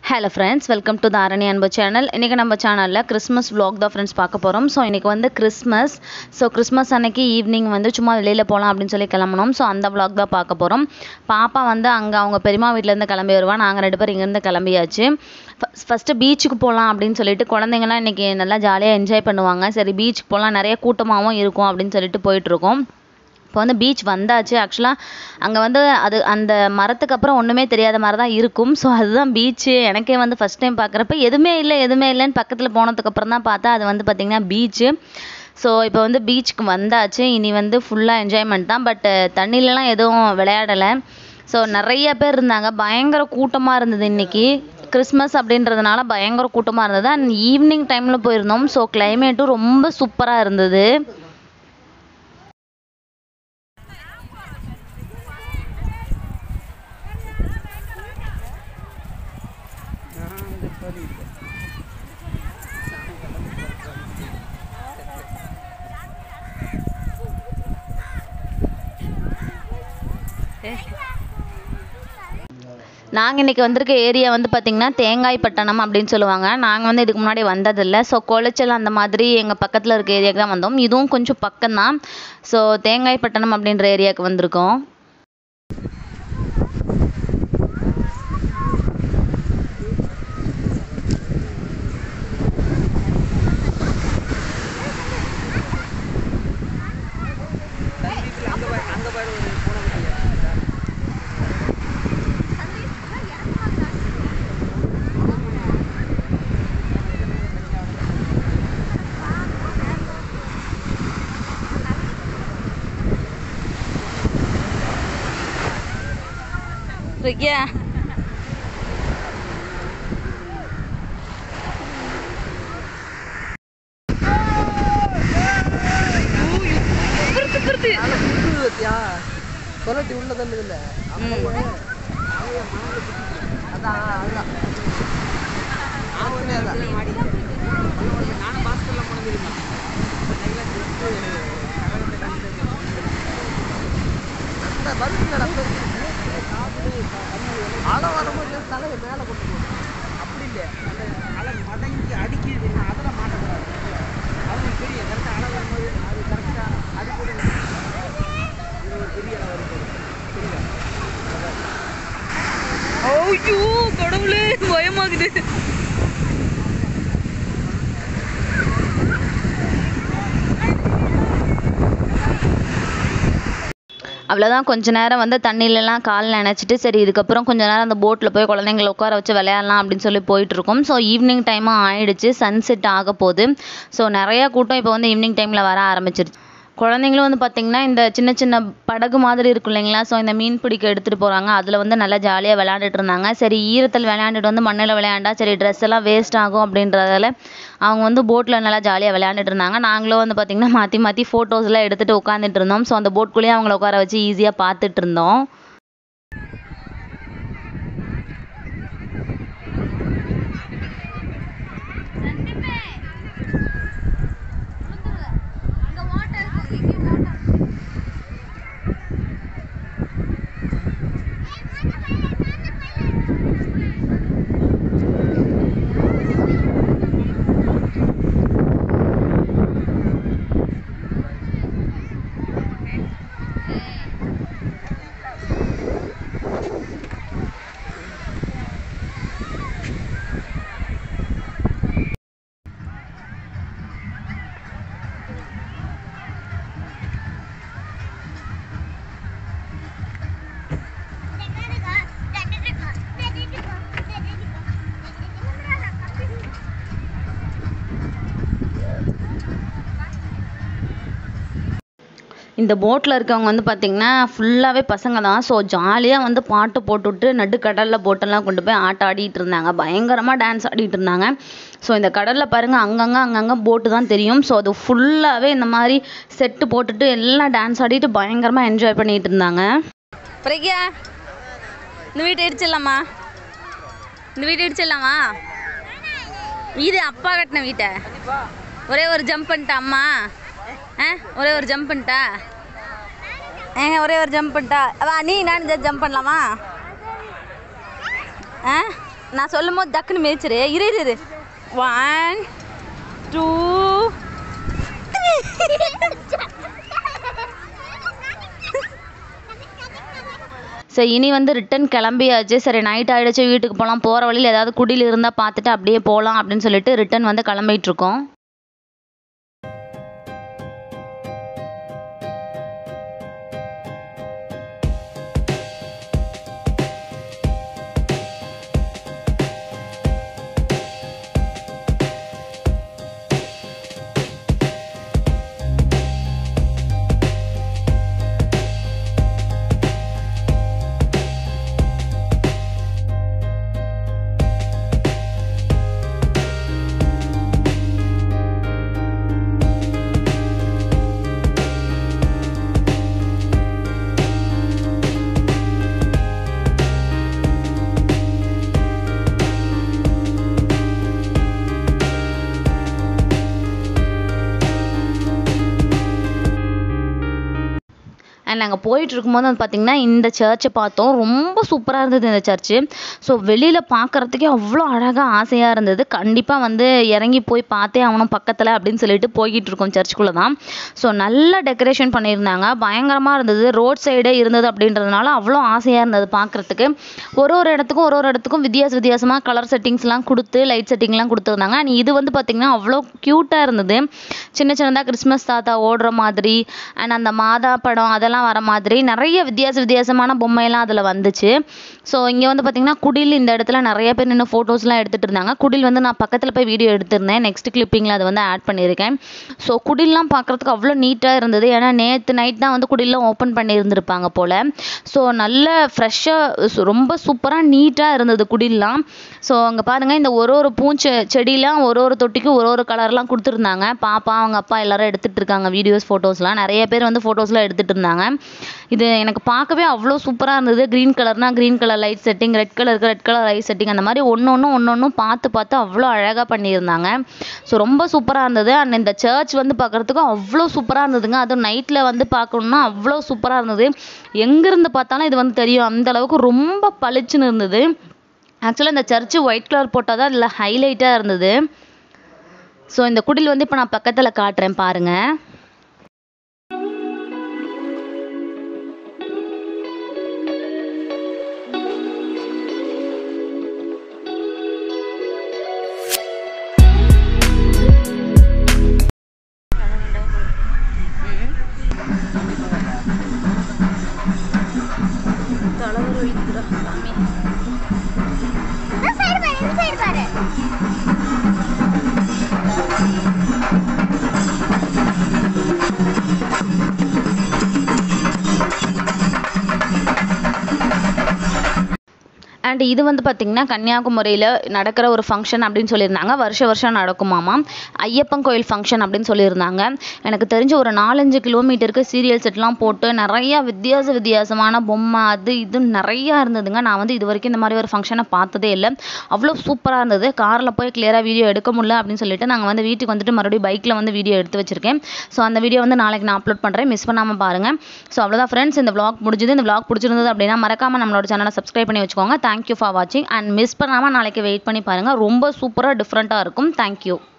hello friends welcome to Dharani Anbu channel இன்றைக்கி நம்ம சேனலில் கிறிஸ்மஸ் vlog தான் ஃப்ரெண்ட்ஸ் பார்க்க போகிறோம் ஸோ இன்றைக்கி வந்து கிறிஸ்மஸ் ஸோ கிறிஸ்மஸ் அன்னைக்கு ஈவினிங் வந்து சும்மா வெளியில் போகலாம் அப்படின்னு சொல்லி கிளம்பணும் ஸோ அந்த vlog தான் பார்க்க போகிறோம் பாப்பா வந்து அங்கே அவங்க பெரியம்மா வீட்டிலேருந்து கிளம்பி வருவா நாங்கள் ரெண்டு பேரும் இங்கேருந்து கிளம்பியாச்சு ஃபஸ்ட்டு பீச்சுக்கு போகலாம் அப்படின்னு சொல்லிட்டு குழந்தைங்கலாம் இன்றைக்கி நல்லா ஜாலியாக என்ஜாய் பண்ணுவாங்க சரி பீச்சுக்கு போகலாம் நிறைய கூட்டமாகவும் இருக்கும் அப்படின்னு சொல்லிட்டு போயிட்டுருக்கோம் இப்போ வந்து பீச் வந்தாச்சு ஆக்சுவலாக அங்கே வந்து அது அந்த மரத்துக்கு அப்புறம் ஒன்றுமே தெரியாத மாதிரி தான் இருக்கும் ஸோ அதுதான் பீச்சு எனக்கே வந்து ஃபஸ்ட் டைம் பார்க்குறப்ப எதுவுமே இல்லை எதுவுமே இல்லைன்னு பக்கத்தில் போனதுக்கப்புறம் தான் பார்த்தா அது வந்து பார்த்திங்கன்னா பீச்சு ஸோ இப்போ வந்து பீச்சுக்கு வந்தாச்சு இனி வந்து ஃபுல்லாக என்ஜாய்மெண்ட் தான் பட் தண்ணியிலலாம் எதுவும் விளையாடலை ஸோ நிறைய பேர் இருந்தாங்க பயங்கர கூட்டமாக இருந்தது இன்னைக்கு கிறிஸ்மஸ் அப்படின்றதுனால பயங்கர கூட்டமாக இருந்தது அண்ட் ஈவினிங் டைமில் போயிருந்தோம் ஸோ கிளைமேட்டும் ரொம்ப சூப்பராக இருந்தது நாங்கள் இன்றைக்கி வந்திருக்க ஏரியா வந்து பார்த்திங்கன்னா தேங்காய் பட்டணம் அப்படின்னு சொல்லுவாங்க நாங்கள் வந்து இதுக்கு முன்னாடி வந்ததில்லை ஸோ குளச்சல் அந்த மாதிரி எங்கள் பக்கத்தில் இருக்க ஏரியாவுக்கு தான் வந்தோம் இதுவும் கொஞ்சம் பக்கம்தான் ஸோ தேங்காய் பட்டணம் அப்படின்ற ஏரியாவுக்கு வந்திருக்கோம் ரிக்கியா சொல்லட்டி உள்ள தண்ணி இல்ல அதான் அதுதான் ஆமாண்ணே அதான் நானும் பாஸ்கர்ல போனதில்லை அந்த வருதுல அலை வரும்போது தலையை மேலே கொண்டு போகணும் அப்படி இல்லை அந்த அலை மடங்கி அடிக்குது அதில் மாட்டக்கூடாது அவங்களுக்கு தெரியும் கரெக்டாக அலை வரும்போது அது கரெக்டாக அது கூட இது ஒரு பெரிய அலை வரும்போது புரியுதா ஐயோ கடவுளே பயமாகுது அவ்வளோதான் கொஞ்ச நேரம் வந்து தண்ணியிலலாம் கால் நினச்சிட்டு சரி இதுக்கப்புறம் கொஞ்ச நேரம் அந்த போட்டில் போய் குழந்தைங்கள உட்கார வச்சு விளையாடலாம் அப்படின்னு சொல்லி போயிட்டுருக்கோம் ஸோ ஈவினிங் டைமும் ஆயிடுச்சு சன்செட் ஆக போகுது ஸோ நிறையா கூட்டம் இப்போ வந்து ஈவினிங் டைமில் வர ஆரம்பிச்சிருச்சு குழந்தைங்களும் வந்து பார்த்திங்கன்னா இந்த சின்ன சின்ன படகு மாதிரி இருக்கும் இல்லைங்களா ஸோ இந்த மீன் பிடிக்க எடுத்துகிட்டு போகிறாங்க அதில் வந்து நல்லா ஜாலியாக விளையாண்டுட்டு இருந்தாங்க சரி ஈரத்தில் விளையாண்டுட்டு வந்து மண்ணில் விளையாண்டா சரி ட்ரெஸ் எல்லாம் வேஸ்ட் ஆகும் அப்படின்றதால அவங்க வந்து போட்டில் நல்லா ஜாலியாக விளையாண்டுட்டு இருந்தாங்க நாங்களும் வந்து பார்த்திங்கன்னா மாற்றி மாற்றி ஃபோட்டோஸ்லாம் எடுத்துகிட்டு உட்காந்துட்டு இருந்தோம் ஸோ அந்த போட்குள்ளேயே அவங்கள உட்கார வச்சு ஈஸியாக பார்த்துட்டு இருந்தோம் இந்த போட்டில் இருக்கவங்க வந்து பார்த்திங்கன்னா ஃபுல்லாகவே பசங்க தான் ஸோ ஜாலியாக வந்து பாட்டு போட்டுவிட்டு நடுக்கடலில் போட்டெல்லாம் கொண்டு போய் ஆட்டம் ஆடிட்டு இருந்தாங்க பயங்கரமாக டான்ஸ் ஆடிட்டு இருந்தாங்க ஸோ இந்த கடலில் பாருங்கள் அங்கங்கே அங்கங்கே போட்டு தான் தெரியும் ஸோ அது ஃபுல்லாகவே இந்த மாதிரி செட்டு போட்டுட்டு எல்லாம் டான்ஸ் ஆடிட்டு பயங்கரமாக என்ஜாய் பண்ணிட்டு இருந்தாங்க பிரக்யா இந்த வீட்டை இடிச்சிடலாமா இந்த வீட்டை இடிச்சிடலாமா இது அப்பா கட்டின வீட்டை ஒரே ஒரு ஜம்ப் பண்ணிட்டா அம்மா ஆ ஒரே ஒரு ஜம்ப் பண்ணிட்டா ஏங்க ஒரே ஒரு ஜம்ப் பண்ணிட்டா வா நீ நான் ஜம்ப் பண்ணலாமா ஆ நான் சொல்லும் போது டக்குன்னு மிதிச்சிரு இரு இரு இரு ஒன் டூ சரி இனி வந்து ரிட்டன் கிளம்பியாச்சு சரி நைட் ஆகிடுச்சு வீட்டுக்கு போகலாம் போகிற வழியில் ஏதாவது குடியில் இருந்தால் பார்த்துட்டு அப்படியே போகலாம் அப்படின்னு சொல்லிட்டு ரிட்டன் வந்து கிளம்பிட்டு இருக்கோம் அண்ட் நாங்கள் போயிட்டு இருக்கும்போது வந்து பார்த்திங்கன்னா இந்த சர்ச்சை பார்த்தோம் ரொம்ப சூப்பராக இருந்தது இந்த சர்ச்சு ஸோ வெளியில் பார்க்குறதுக்கே அவ்வளோ அழகாக ஆசையாக இருந்தது கண்டிப்பாக வந்து இறங்கி போய் பார்த்தே ஆகணும் பக்கத்தில் அப்படின்னு சொல்லிட்டு போய்கிட்டு இருக்கோம் சர்ச்சுக்குள்ளே தான் ஸோ நல்லா டெக்கரேஷன் பண்ணியிருந்தாங்க பயங்கரமாக இருந்தது ரோட் சைடே இருந்தது அப்படின்றதுனால அவ்வளோ ஆசையாக இருந்தது பார்க்குறதுக்கு ஒரு ஒரு இடத்துக்கும் ஒரு ஒரு இடத்துக்கும் வித்தியாச வித்தியாசமாக கலர் செட்டிங்ஸ்லாம் கொடுத்து லைட் செட்டிங்லாம் கொடுத்துருந்தாங்க அண்ட் இது வந்து பார்த்திங்கன்னா அவ்வளோ க்யூட்டாக இருந்தது சின்ன சின்னதாக கிறிஸ்மஸ் தாத்தா ஓடுற மாதிரி அண்ட் அந்த மாதா படம் அதெல்லாம் வர மாதிரி நிறைய வித்தியாச வித்தியாசமான பொம்மையெல்லாம் அதில் வந்துச்சு ஸோ இங்கே வந்து பார்த்திங்கன்னா குடில் இந்த இடத்துல நிறைய பேர் நின்று ஃபோட்டோஸ்லாம் எடுத்துகிட்டு இருந்தாங்க குடில் வந்து நான் பக்கத்தில் போய் வீடியோ எடுத்திருந்தேன் நெக்ஸ்ட் கிளிப்பிங்கில் அதை வந்து ஆட் பண்ணியிருக்கேன் ஸோ குடில்லாம் பார்க்குறதுக்கு அவ்வளோ நீட்டாக இருந்தது ஏன்னா நேற்று நைட் தான் வந்து குடில்லாம் ஓப்பன் பண்ணியிருந்திருப்பாங்க போல் ஸோ நல்ல ஃப்ரெஷ்ஷாக ரொம்ப சூப்பராக நீட்டாக இருந்தது குடில்லாம் ஸோ அங்கே பாருங்கள் இந்த ஒரு ஒரு பூச்செ செடியெலாம் ஒரு ஒரு தொட்டிக்கும் ஒரு ஒரு கலர்லாம் கொடுத்துருந்தாங்க பாப்பா அவங்க அப்பா எல்லாரும் எடுத்துகிட்டு இருக்காங்க வீடியோஸ் ஃபோட்டோஸ்லாம் நிறைய பேர் வந்து ஃபோட்டோஸ்லாம் எடுத்துகிட்டு இருந்தாங்க இது எனக்கு பார்க்கவே அவ்வளோ சூப்பராக இருந்தது க்ரீன் கலர்னால் green colour light setting red கலருக்கு ரெட் கலர் லைட் செட்டிங் அந்த மாதிரி ஒன்று ஒன்று ஒன்று ஒன்றும் பார்த்து பார்த்து அவ்வளோ அழகாக பண்ணியிருந்தாங்க ஸோ ரொம்ப சூப்பராக இருந்தது அண்ட் இந்த சர்ச் வந்து பார்க்குறதுக்கும் அவ்வளோ சூப்பராக இருந்ததுங்க அதுவும் நைட்டில் வந்து பார்க்கணுன்னா அவ்வளோ சூப்பராக இருந்தது எங்கேருந்து பார்த்தாலும் இது வந்து தெரியும் அந்த அளவுக்கு ரொம்ப பளிச்சுன்னு இருந்தது ஆக்சுவலாக இந்த சர்ச்சு ஒயிட் கலர் போட்டால் தான் இதில் ஹைலைட்டாக இருந்தது ஸோ இந்த குடில் வந்து இப்போ நான் பக்கத்தில் காட்டுறேன் பாருங்கள் சைடு பாரு இந்த சைடு பாரு அண்ட் இது வந்து பார்த்திங்கன்னா கன்னியாகுமரியில் நடக்கிற ஒரு ஃபங்க்ஷன் அப்படின்னு சொல்லியிருந்தாங்க வருஷ வருஷம் நடக்குமாமா ஐயப்பன் கோயில் ஃபங்க்ஷன் அப்படின்னு சொல்லியிருந்தாங்க எனக்கு தெரிஞ்ச ஒரு நாலஞ்சு கிலோமீட்டருக்கு சீரியல் செட்லாம் போட்டு நிறையா வித்தியாச வித்தியாசமான பொம்மை அது இது நிறையா இருந்ததுங்க நான் வந்து இது வரைக்கும் இந்த மாதிரி ஒரு ஃபங்க்ஷனை பார்த்ததே இல்லை அவ்வளோ சூப்பராக இருந்தது காரில் போய் கிளியராக வீடியோ எடுக்க முடியல அப்படின்னு சொல்லிட்டு நாங்கள் வந்து வீட்டுக்கு வந்துட்டு மறுபடியும் பைக்கில் வந்து வீடியோ எடுத்து வச்சிருக்கேன் ஸோ அந்த வீடியோ வந்து நாளைக்கு நான் அப்லோட் பண்ணுறேன் மிஸ் பண்ணாமல் பாருங்கள் ஸோ அவ்வளோதான் ஃப்ரெண்ட்ஸ் இந்த vlog முடிஞ்சது இந்த vlog பிடிச்சிருந்தது அப்படின்னா மறக்காமல் நம்மளோட சேனலை சப்ஸ்கிரைப் பண்ணி வச்சுக்கோங்க தேங்க்யூ ஃபார் வாட்சிங் அண்ட் மிஸ் பண்ணாமல் நாளைக்கு வெயிட் பண்ணி பாருங்கள் ரொம்ப சூப்பராக டிஃப்ரெண்ட்டாக இருக்கும் தேங்க்யூ